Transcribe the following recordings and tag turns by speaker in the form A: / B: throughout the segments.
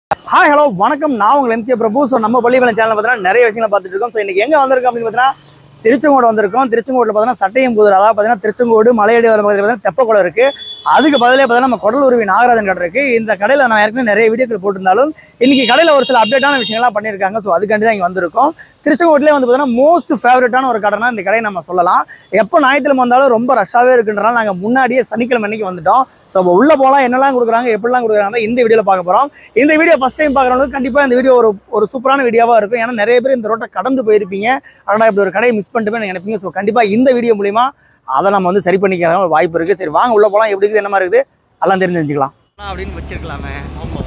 A: Hi hello வணக்கம் நான் உங்கள் எம்கே பிரபு ஸோ நம்ம பள்ளிப்பாளையம் சேனல் பார்த்தீங்கன்னா நிறைய விஷயங்களை பார்த்துட்டு இருக்கோம் ஸோ இன்னைக்கு எங்கே வந்திருக்கோம் அப்படின்னு பார்த்தீங்கன்னா திருச்செங்கோடு வந்திருக்கோம் திருச்செங்கோட்டில் பார்த்தீங்கன்னா சட்டையம் புதூர் அதாவது பார்த்தீங்கன்னா திருச்செங்கோடு மலையடி வர பகுதியில் பார்த்தீங்கன்னா தெப்பக்குளம் இருக்குது அதுக்கு பதிலே பார்த்தீங்கன்னா நம்ம கடலூர்வி நாகராஜன் கடை இருக்குது இந்த கடையில் நான் ஏற்கனவே நிறைய வீடியோக்கள் போட்டிருந்தாலும் இன்னைக்கு கடையில் ஒரு சில அப்டேட்டான விஷயங்கள்லாம் பண்ணியிருக்காங்க ஸோ அதுக்காண்டி தான் இங்கே வந்திருக்கோம் திருச்செங்கோட்டிலே வந்து பார்த்தீங்கன்னா மோஸ்ட் ஃபேவரட்டான ஒரு கடைனா இந்த கடையை நம்ம சொல்லலாம் எப்போ ஞாயிற்றுக்கிழமை வந்தாலும் ரொம்ப ரஷ்ஷாகவே இருக்குன்றனால நாங்கள் முன்னாடியே சனிக்கிழமை அன்னைக்கு வந்துட்டோம் ஸோ அப்போ உள்ளே போகலாம் என்னெல்லாம் கொடுக்குறாங்க எப்படிலாம் கொடுக்குறாங்க இந்த வீடியோவில் பார்க்க போகிறோம் இந்த வீடியோ ஃபஸ்ட் டைம் பார்க்குறவங்களுக்கு கண்டிப்பாக இந்த வீடியோ ஒரு ஒரு சூப்பரான வீடியோவாக இருக்கும் ஏன்னா நிறைய பேர் இந்த ரோட்டை கடந்து போயிருப்பீங்க ஆனால் இப்படி ஒரு கடையை மிஸ் பண்ணிட்டு போய் நினைப்பீங்க ஸோ கண்டிப்பாக இந்த வீடியோ மூலிமா அதை நம்ம வந்து சரி பண்ணிக்கிற ஒரு வாய்ப்பு இருக்குது சரி வாங்க உள்ளே போகலாம் எப்படி இருக்குது என்ன மாதிரி இருக்குது எல்லாம் தெரிஞ்சு தெரிஞ்சுக்கலாம் அப்படின்னு வச்சிருக்கலாமே ஆமாம்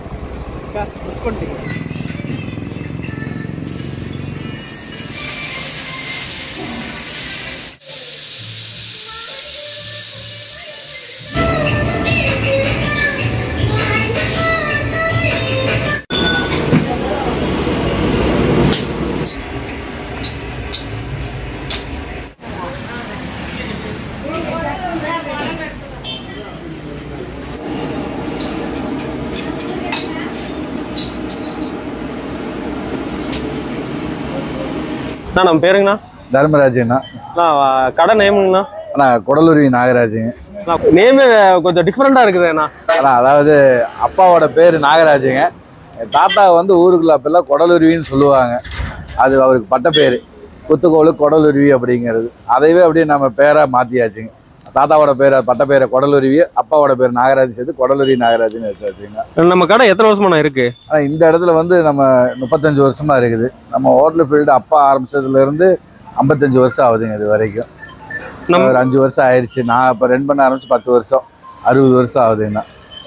B: அண்ணா நம்ம பேருங்கண்ணா
C: தர்மராஜுங்கண்ணா
B: அண்ணா வ- கடை நேமுங்கண்ணா
C: அண்ணா குடலூரி நாகராஜுங்க
B: அண்ணா நேமே கொஞ்சம் டிஃப்ரெண்ட்டாக இருக்குது அண்ணா
C: அண்ணா அதாவது அப்பாவோட பேர் நாகராஜுங்க என் தாத்தா வந்து ஊருக்குள்ள அப்பெல்லாம் குடலுருவின்னு சொல்லுவாங்க அது அவருக்கு பட்ட பேர் குத்துக்கோளு குடலுருவி அப்படிங்கிறது அதையவே அப்படியே நம்ம பேராக மாற்றியாச்சுங்க தாத்தாவோட பேரை பட்ட பேரை குடலுருவி அப்பாவோட பேர் நாகராஜ் சேர்த்து குடலுருவி நாகராஜ்னு வச்சாச்சுங்க
B: நம்ம கடை எத்தனை வருஷமாண்ணா இருக்கு
C: ஆனால் இந்த இடத்துல வந்து நம்ம முப்பத்தஞ்சு வருஷமா இருக்குது நம்ம ஹோட்டல் ஃபீல்டு அப்பா ஆரம்பிச்சதுலேருந்து ஐம்பத்தஞ்சு வருஷம் ஆகுதுங்க இது வரைக்கும்
B: நம்ம
C: ஒரு அஞ்சு வருஷம் ஆயிடுச்சு நான் இப்போ ரன் பண்ண ஆரம்பிச்சு பத்து வருஷம் அறுபது வருஷம் ஆகுதுண்ணா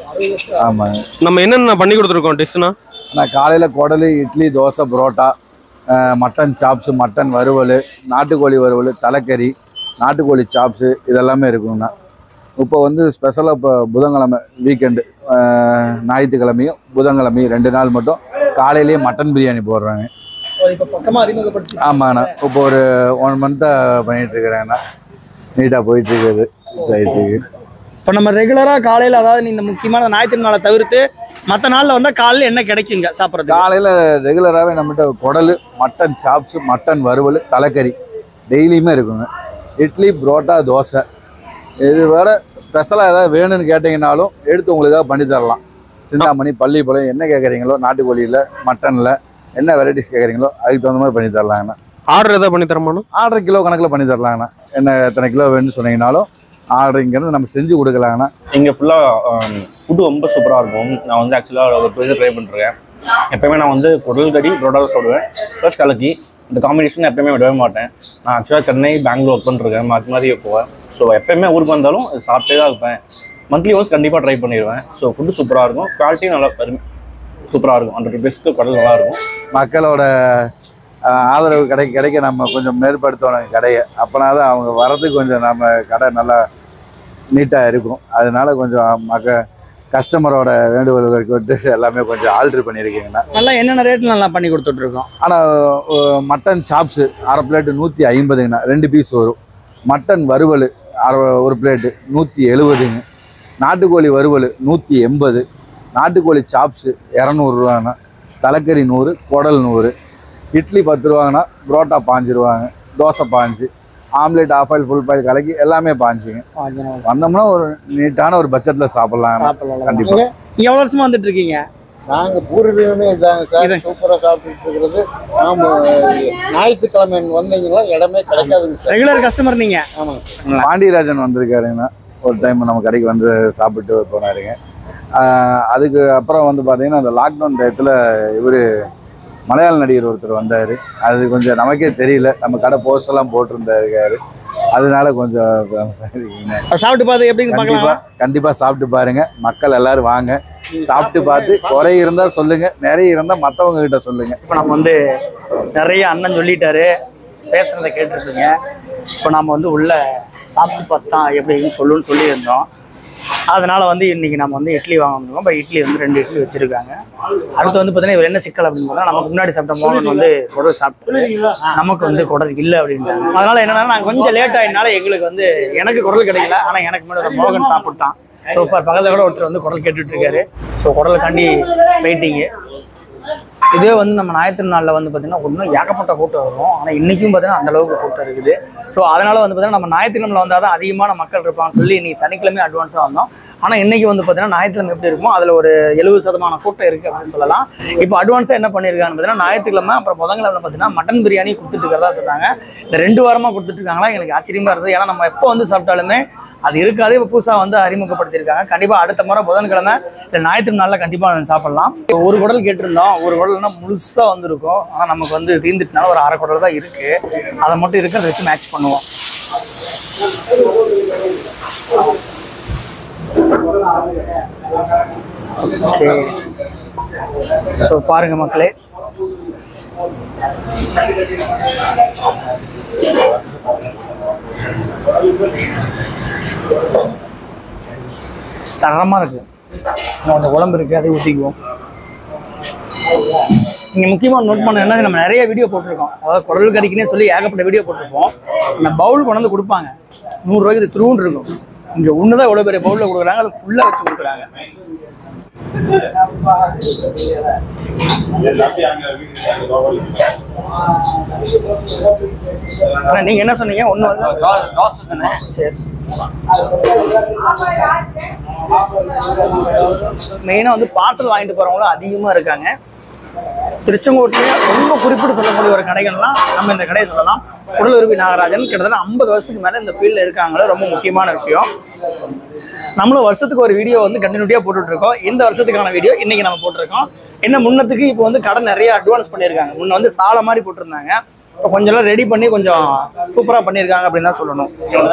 C: ஆமாங்க
B: நம்ம என்னென்ன பண்ணி கொடுத்துருக்கோம் டிஷ்ஷுண்ணா
C: நான் காலையில் குடலு இட்லி தோசை புரோட்டா அஹ், மட்டன் சாப்ஸு மட்டன் வறுவல் நாட்டுக்கோழி வறுவல் தலைக்கறி நாட்டுக்கோழி சாப்ஸு இதெல்லாமே இருக்குங்கண்ணா இப்போ வந்து ஸ்பெஷலாக இப்போ புதன்கிழமை வீக்கெண்டு ஞாயிற்றுக்கிழமையும் புதன்கிழமையும் ரெண்டு நாள் மட்டும் காலையிலேயே மட்டன் பிரியாணி போடுறாங்க
A: இப்போ பக்கமாக அறிமுகப்படுத்தி
C: ஆமாண்ணா இப்போ ஒரு ஒன் மந்த்தாக பண்ணிகிட்ருக்கிறேங்கண்ணா நீட்டாக போயிட்டுருக்குது சைட்டுக்கு
A: இப்போ நம்ம ரெகுலராக காலையில் அதாவது இந்த முக்கியமான ஞாயிற்று நாளை தவிர்த்து மற்ற நாளில் வந்தால் காலையில் என்ன கிடைக்குங்க சாப்பிட்றது
C: காலையில் ரெகுலராகவே நம்மகிட்ட குடல் மட்டன் சாப்ஸு மட்டன் வறுவல் தலைக்கறி டெய்லியுமே இருக்குங்க இட்லி புரோட்டா தோசை இது வேற ஸ்பெஷலாக ஏதாவது வேணும்னு கேட்டிங்கனாலும் எடுத்து உங்களுக்காக பண்ணி தரலாம் சிந்தாமணி பள்ளிப்பாளையம் என்ன கேட்குறீங்களோ நாட்டுக்கோழியில் மட்டனில் என்ன வெரைட்டிஸ் கேட்குறீங்களோ அதுக்கு தகுந்த மாதிரி பண்ணி தரலாங்கண்ணா
B: ஆர்டர் எதாவது பண்ணி தரமாண்ணா
C: ஆர்டர் கிலோ கணக்கில் பண்ணி தரலாங்கண்ணா என்ன எத்தனை கிலோ வேணும்னு சொன்னீங்கனாலும் ஆர்டருங்கிறது நம்ம செஞ்சு கொடுக்கலாங்கண்ணா
D: இங்கே ஃபுல்லாக ஃபுட்டு ரொம்ப சூப்பராக இருக்கும் நான் வந்து ஆக்சுவலாக ஒரு டூ ட்ரை பண்ணிருக்கேன் எப்பயுமே நான் வந்து குடல் கறி புரோட்டா சாப்பிடுவேன் ப்ளஸ் கலக்கி இந்த காம்பினேஷன் எப்பயுமே விடவே மாட்டேன் நான் ஆக்சுவலாக சென்னை பெங்களூர் ஒர்க் பண்ணிருக்கேன் மாற்றி மாதிரி போவேன் ஸோ எப்பயுமே ஊருக்கு வந்தாலும் இது சாப்பிட்டே தான் இருப்பேன் மந்த்லி ஒன்ஸ் கண்டிப்பாக ட்ரை பண்ணிடுவேன் ஸோ ஃபுட்டு சூப்பராக இருக்கும் குவாலிட்டியும் நல்லா சூப்பராக இருக்கும் ஹண்ட்ரட் ருபீஸ்க்கு கடல் நல்லா இருக்கும்
C: மக்களோட ஆஹ், ஆதரவு கிடை கிடைக்க நம்ம கொஞ்சம் மேற்படுத்தணும் கடையை அப்போனா தான் அவங்க வரதுக்கு கொஞ்சம் நம்ம கடை நல்லா நீட்டாக இருக்கும் அதனால கொஞ்சம் மக்க கஸ்டமரோட வேண்டுகோளுக்கு விட்டு எல்லாமே கொஞ்சம் ஆல்ட்ரு பண்ணியிருக்கீங்கண்ணா
A: நல்லா என்னென்ன ரேட்டில் நல்லா பண்ணி கொடுத்துட்ருக்கோம்
C: ஆனால் மட்டன் சாப்ஸு அரை பிளேட்டு நூற்றி ஐம்பதுங்கண்ணா ரெண்டு பீஸ் வரும் மட்டன் வறுவல் அரை ஒரு பிளேட்டு நூற்றி எழுபதுங்க நாட்டுக்கோழி வறுவல் நூற்றி எண்பது நாட்டுக்கோழி சாப்ஸு இரநூறுவாங்கண்ணா தலைக்கறி நூறு குடல் நூறு இட்லி பத்து ரூபாங்கண்ணா புரோட்டா பாஞ்சு ரூபாங்க தோசை பாஞ்சு omelette half boil full boil கலக்கி எல்லாமே பாஞ்சுங்க வந்தோம்னா ஒரு நீட்டான ஒரு பட்ஜெட்டில் சாப்பிட்லாம் கண்டிப்பா.
A: நீங்க எவ்வளவு வருஷமா வந்துட்டு இருக்கீங்க
E: நாங்க பூர்வீகமே இதாங்க
A: இது.
E: சார் சூப்பரா சாப்பிட்டுட்டு இருக்கிறது நாம ஞாயிற்றுக்கிழமை வந்தீங்கன்னா இடமே கிடைக்காதுங்க சார்
A: ரெகுலர் கஸ்டமர் நீங்க
E: ஆமாங்க
C: பாண்டியராஜன் வந்திருக்காருங்கண்ணா ஒரு டைம் நம்ம கடைக்கு வந்து சாப்பிட்டு போனாருங்க ஆஹ் அதுக்கு அப்புறம் வந்து பார்த்தீங்கன்னா அந்த லாக்டவுன் டயத்தில் இவர் மலையாள நடிகர் ஒருத்தர் வந்தார் அது கொஞ்சம் நமக்கே தெரியல நம்ம கடை போஸ்டெல்லாம் போட்டிருந்தாருக்காரு அதனால கொஞ்சம் famous ஆ இருக்குங்க.
A: சாப்பிட்டு பார்த்து எப்படின்னு
C: கண்டிப்பா
A: பார்க்கலாம்
C: கண்டிப்பா சாப்பிட்டு பாருங்க மக்கள் எல்லாரும் வாங்க சாப்பிட்டு பார்த்து குறை இருந்தா சொல்லுங்க நிறைய இருந்தா மத்தவங்க கிட்ட சொல்லுங்க
A: இப்போ நம்ம வந்து நிறைய அண்ணன் சொல்லிட்டாரு பேசுறதை கேட்டிருக்கீங்க இப்போ நம்ம வந்து உள்ள சாப்பிட்டு பார்த்தா எப்படின்னு சொல்லுன்னு சொல்லியிருந்தோம் அதனால வந்து இன்னைக்கு நம்ம வந்து இட்லி வாங்க வந்திருக்கோம் இப்போ இட்லி வந்து ரெண்டு இட்லி வச்சிருக்காங்க அடுத்து வந்து பார்த்தீங்கன்னா இவர் என்ன சிக்கல் அப்படின்னு பார்த்தா நமக்கு முன்னாடி சாப்பிட்ட மோகன் வந்து குடல் சாப்பிட்டு நமக்கு வந்து குடல் இல்லை அப்படின்ட்டாங்க அதனால என்னன்னா நாங்கள் கொஞ்சம் லேட் ஆயினால எங்களுக்கு வந்து எனக்கு குடல் கிடைக்கல ஆனால் எனக்கு முன்னாடி ஒரு மோகன் சாப்பிட்டான் சூப்பர் பக்கத்தில் கூட ஒருத்தர் வந்து குடல் கேட்டுட்டு இருக்காரு ஸோ குடலுக்காண்டி வெயிட்டிங்கு இதே வந்து நம்ம ஞாயிற்று நாளில் வந்து பார்த்தீங்கன்னா இன்னும் ஏகப்பட்ட கூட்டம் வரும் ஆனால் இன்றைக்கும் பார்த்தீங்கன்னா அந்த அளவுக்கு கூட்டம் இருக்குது ஸோ அதனால் வந்து பார்த்தீங்கன்னா நம்ம ஞாயிற்றுக்கிழமை வந்தால் தான் அதிகமான மக்கள் இருப்பாங்கன்னு சொல்லி இன்னைக்கு சனிக்கிழமை அட்வான்ஸாக வந்தோம் ஆனால் இன்னைக்கு வந்து பார்த்தீங்கன்னா ஞாயிற்றுக்கிழமை எப்படி இருக்குமோ அதில் ஒரு எழுபது சதமான கூட்டம் இருக்குது அப்படின்னு சொல்லலாம் இப்போ அட்வான்ஸாக என்ன பண்ணியிருக்காங்கன்னு பார்த்தீங்கன்னா ஞாயிற்றுக்கிழமை அப்புறம் புதன்கிழமை பார்த்தீங்கன்னா மட்டன் பிரியாணி கொடுத்துட்டு இருக்கிறதா சொன்னாங்க இந்த ரெண்டு வாரமாக கொடுத்துட்டு இருக்காங்களா எனக்கு ஆச்சரியமா இருந்தது ஏன்னா நம்ம எப்போ வந்து சாப்பிட்டாலுமே அது இருக்காது இப்போ புதுசாக வந்து அறிமுகப்படுத்தியிருக்காங்க கண்டிப்பாக அடுத்த முறை புதன்கிழமை இல்லை ஞாயிற்று நாளில் கண்டிப்பாக நம்ம சாப்பிடலாம் இப்போ ஒரு குடல் கேட்டிருந்தோம் ஒரு குடல்னா முழுசாக வந்திருக்கும் ஆனால் நமக்கு வந்து தீர்ந்துட்டனால ஒரு அரை குடல் தான் இருக்குது அதை மட்டும் இருக்கு அதை வச்சு மேட்ச் பண்ணுவோம் சரி ஸோ பாருங்க மக்களே தரமாக இருக்கு அந்த குழம்பு இருக்கு அதை ஊற்றிக்குவோம் நீங்க முக்கியமாக நோட் பண்ண என்ன நம்ம நிறைய வீடியோ போட்டிருக்கோம் அதாவது குடல் கறிக்குன்னே சொல்லி ஏகப்பட்ட வீடியோ போட்டிருப்போம் அந்த பவுல் கொண்டு வந்து கொடுப்பாங்க நூறுரூவாய்க்கு இது திருவுண்டு இருக்கும் இங்கே ஒன்று தான் இவ்வளோ பெரிய பவுலில் கொடுக்குறாங்க அது ஃபுல்லாக வச்சு கொடுக்குறாங்க ஆனா, நீங்க என்ன சொன்னீங்க ஒன்று
E: தோசை தானே
A: சரி மெயினாக வந்து பார்சல் வாங்கிட்டு போகிறவங்களும் அதிகமாக இருக்காங்க திருச்செங்கோட்டிலே ரொம்ப குறிப்பிட்டு சொல்லக்கூடிய ஒரு கடைகள்லாம் நம்ம இந்த கடையை சொல்லலாம் குடலுருவி நாகராஜன் கிட்டத்தட்ட ஐம்பது வருஷத்துக்கு மேலே இந்த ஃபீல்டில் இருக்காங்களே ரொம்ப முக்கியமான விஷயம் நம்மளும் வருஷத்துக்கு ஒரு வீடியோ வந்து கண்டினியூட்டியாக போட்டுட்டு இருக்கோம் இந்த வருஷத்துக்கான வீடியோ இன்னைக்கு நம்ம போட்டிருக்கோம் என்ன முன்னத்துக்கு இப்போ வந்து கடை நிறைய அட்வான்ஸ் பண்ணியிருக்காங்க முன்ன வந்து சாலை மாதிரி போட்டிருந்தாங்க இப்போ கொஞ்சம் எல்லாம் ரெடி பண்ணி கொஞ்சம் சூப்பராக பண்ணியிருக்காங்க அப்படின்னு தான் சொல்லணும்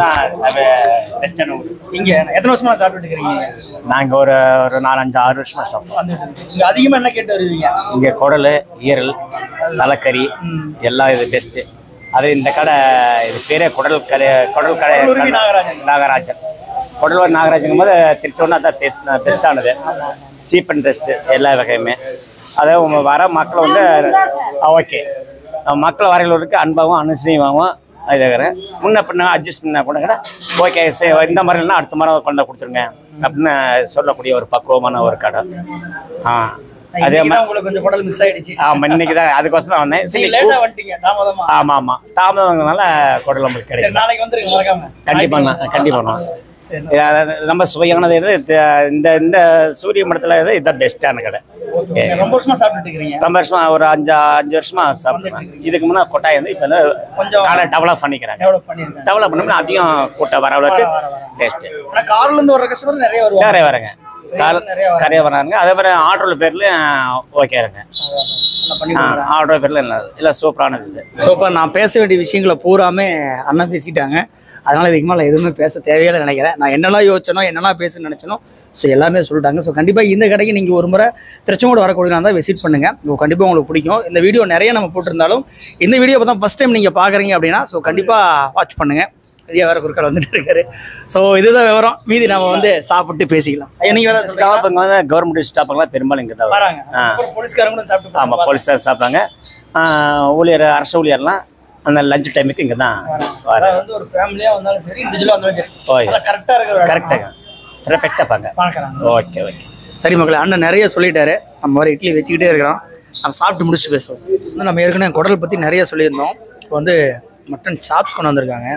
A: இங்கே எத்தனை வருஷமா சாப்பிட்டு இருக்கிறீங்க
F: நாங்க ஒரு ஒரு நாலஞ்சு ஆறு வருஷமா சாப்பிட்டோம்
A: இங்கே அதிகமாக என்ன கேட்டு வருவீங்க
F: இங்க குடல் ஈரல் தலைக்கறி எல்லாம் இது பெஸ்ட் அது இந்த கடை இது பேரே குடல் கடை குடல் கடை
A: குடலுருவி நாகராஜன்.
F: நாகராஜன் குடல்வர் நாகராஜன் போது திருச்சோன்னா தான் பெஸ்ட் பெஸ்டானது சீப் அண்ட் பெஸ்ட் எல்லா வகையுமே அதை உங்க வர மக்கள் வந்து ஓகே மக்கள் வரைகளுக்கு அன்பாகவும் அனுசரியாகவும் இதாகிறேன் முன்ன பின்ன அட்ஜஸ்ட் பண்ண கூட கூட ஓகே சரி இந்த மாதிரிலாம் அடுத்த மாதிரி கொண்டு வந்து கொடுத்துருங்க அப்படின்னு சொல்லக்கூடிய ஒரு பக்குவமான ஒரு கடை ஆ அதே
A: இன்னைக்கு தான்
F: மாதிரி
A: உங்களுக்கு கொஞ்சம் குடல் மிஸ் ஆயிடுச்சு
F: ஆமா இன்னைக்கு தான் அதுக்கோசம் தான் வந்தேன் சரி
A: நீங்க லேட்டா வந்துட்டீங்க தாமதமா
F: ஆமா ஆமா தாமதங்கனால குடல் நம்மளுக்கு
A: சரி
F: கிடைக்கும்
A: நாளைக்கு வந்துருங்க மறக்காம
F: கண்டிப்பா நான் கண்டிப்பா நான்
A: சரி
F: இது அதாவது ரொம்ப சுவையானது இது இது- இந்த இந்த சூரிய மடத்துல இது இதான் பெஸ்டான கடை
A: நீங்க ரொம்ப வருஷமா சாப்பிட்டுட்டு இருக்கிறீங்க
F: ரொம்ப வருஷமா ஒரு அஞ்சு அஞ்சு வருஷமா சாப்பிடுறேன் இதுக்கு முன்னாடி கொட்டாய் வந்து இப்போ வந்து
A: கொஞ்சம்
F: கடை டெவலப் பண்ணிக்கிறாங்க
A: டெவலப் பண்ணிருக்காங்க
F: டெவலப் பண்ணோம்னா அதிகம் கூட்டம் வர அளவுக்கு
A: வர, வர, வர.
F: பெஸ்ட்
A: ஆனா கார்ல இருந்து வர கஸ்டமர் நிறைய வருவாங்க
F: நிறைய வரங்க கால்
A: நிறைய வராங்க.
F: நிறைய வராங்க அதே மாதிரி ஆர்டர் பேர்லயும் ஓகேங்க
A: நல்லா பண்ணி கொடுக்குறாங்க.
F: ஆர்டர் பேர்ல இல்லை இல்லை சூப்பரானது இது
A: ஸோ இப்போ நான் பேச வேண்டிய விஷயங்களை பூராமே அண்ணன் பேசிட்டாங்க அதனால இதுக்கு மேலே எதுவுமே பேச தேவையில்லை நினைக்கிறேன் நான் என்னெல்லாம் யோசிச்சனோ என்னெல்லாம் பேசணும்னு நினச்சனோ ஸோ எல்லாமே சொல்லிட்டாங்க ஸோ கண்டிப்பாக இந்த கடைக்கு நீங்கள் ஒரு முறை திருச்செங்கோடு வரக்கூடிய தான் விசிட் பண்ணுங்கள் கண்டிப்பாக உங்களுக்கு பிடிக்கும் இந்த வீடியோ நிறைய நம்ம போட்டிருந்தாலும் இந்த வீடியோ பார்த்தா ஃபஸ்ட் டைம் நீங்கள் பார்க்குறீங்க அப்படின்னா ஸோ கண்டிப்பாக வாட்ச் பண்ணுங்கள் ஐயா வேற குறுக்கால வந்துட்டு இருக்காரு ஸோ இதுதான் விவரம் மீதி நம்ம வந்து சாப்பிட்டு பேசிக்கலாம் ஐயா நீங்கள் வேற ஸ்டாப்
F: ஸ்டாஃபுங்க வந்து கவர்மெண்ட் ஸ்டாஃபுங்களாம் பெரும்பாலும் இங்கே தான்
A: வராங்க
F: ஆ.
A: அப்புறம் போலீஸ்காரங்க கூட சாப்பிட்டு
F: ஆமாம் போலீஸார் சாப்பிட்றாங்க ஊழியர் அரசு ஊழியர்லாம் அந்த லஞ்ச் டைமுக்கு இங்கே தான் வர
A: அதாவது வந்து ஒரு ஃபேமிலியா வந்தாலும் சரி இண்டிவிஜுவலா வந்தாலும் சரி
F: ஓய்.
A: கரெக்டா இருக்கிற
F: கரெக்டாக பர்ஃபெக்டாக பாங்க
A: பார்க்கறாங்க
F: ஓகே ஓகே
A: சரி மக்களே அண்ணன் நிறைய சொல்லிட்டாரு நம்ம வர இட்லி வச்சுக்கிட்டே இருக்கிறோம் நம்ம சாப்பிட்டு முடிச்சுட்டு பேசுவோம் வந்து நம்ம ஏற்கனவே குடல் பற்றி நிறைய சொல்லியிருந்தோம் இப்போ வந்து மட்டன் சாப்ஸ் கொண்டு வந்திருக்காங்க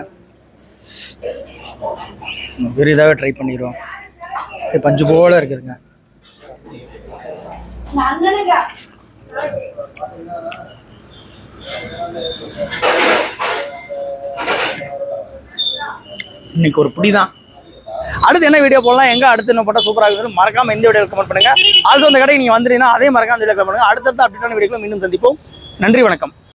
A: வெறும் இதாகவே ட்ரை பண்ணிடுவோம் இது பஞ்சு போல இருக்குதுங்க இன்னைக்கு ஒரு புடி தான் அடுத்து என்ன வீடியோ போடலாம் எங்க அடுத்து என்ன போட்டால் சூப்பராக இருக்குது மறக்காம இந்த வீடியோ கமெண்ட் பண்ணுங்க ஆல்சோ அந்த கடைக்கு நீங்க வந்துட்டீங்கன்னா அதே மறக்காம வீடியோ கமெண்ட் பண்ணுங்க அடுத்தடுத்த அப்டேட்டான வீடியோக்களை மீண்டும் சந்திப்போம் நன்றி வணக்கம்